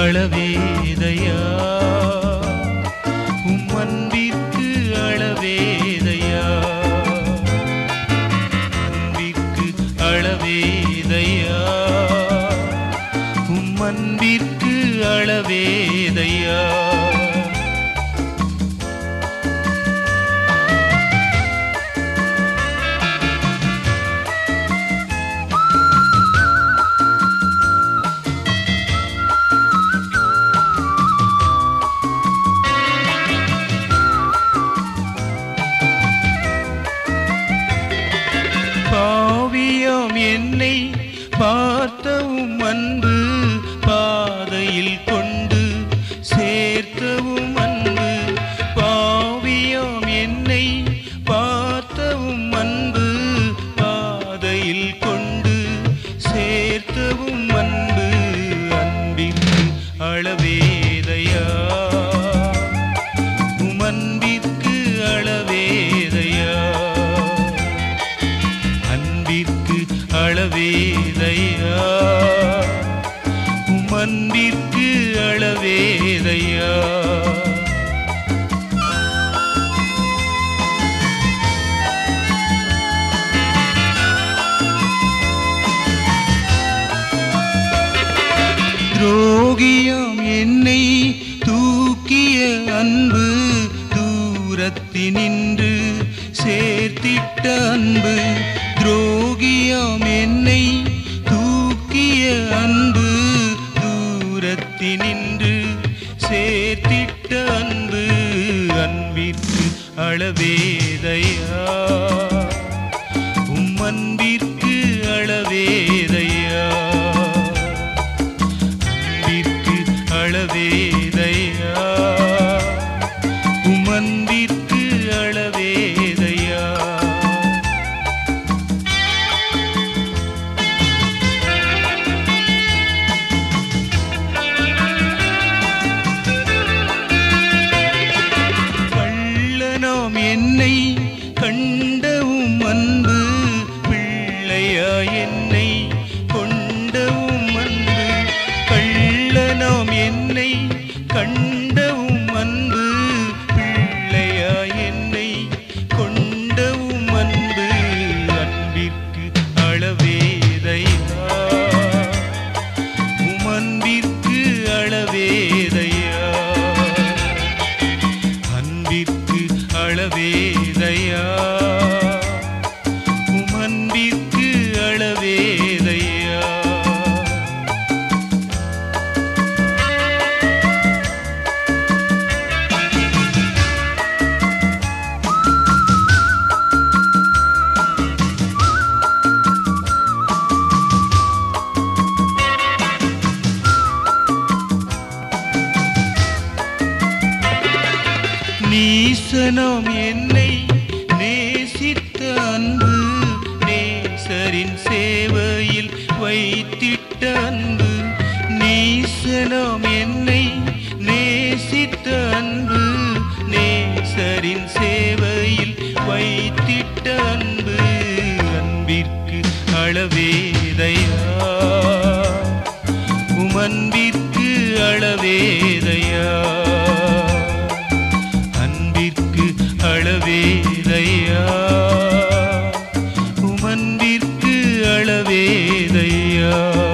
அளவேதையா உம் அன்பிற்கு அளவேதையா அன்பிற்கு அளவேதையா உம் அன்பிற்கு அளவேதையா பாவியாம் என்னை பார்த்தவும் அன்பு பாதையில் கொண்டு சேர்த்தவும் அன்பு பாவியாம் என்னை பார்த்தவும் அன்பு பாதையில் கொண்டு சேர்த்தவும் அன்பு அன்பிற்கு அளவேதையா உம் அன்பிற்கு அளவேதையா அன்பிற்கு அளவேதையா உம் அன்பிற்கு அளவேதையா துரோகியாம் என்னை தூக்கிய அன்பு தூரத்தினின்று சேர்த்திட்ட அன்பு துரோகியாம் என்னை தூக்கிய அன்பு தூரத்தினின்று சேர்த்திட்ட அன்பு அன்பிற்கு அளவேதையா உம் அன்பிற்கு அளவேதையா அன்பிற்கு அளவேதையா உம் அன்பிற்கு அளவேதையா கள்ளனாம் என்னை கண்டவும் அன்பு பிள்ளையா என்னை கொண்டவும் அன்பு கள்ளனாம் என்னை கண்டவும் அன்பு பிள்ளையா என்னை கொண்டவும் அன்பு அன்பிற்கு அளவேதையா உம் அன்பிற்கு அளவேதையா அன்பிற்கு அளவேதையா உம் அன்பிற்கு அளவேதையா நீசனம் என்னை நேசித்த அன்பு நேசரின் சேவையில் வைத்திட்ட அன்பு நீசனம் என்னை நேசித்த அன்பு நேசரின் சேவையில் வைத்திட்ட அன்பு அன்பிற்கு அளவேதையா உம் அன்பிற்கு அளவேதையா அன்பிற்கு அளவேதையா உம் அன்பிற்கு அளவேதையா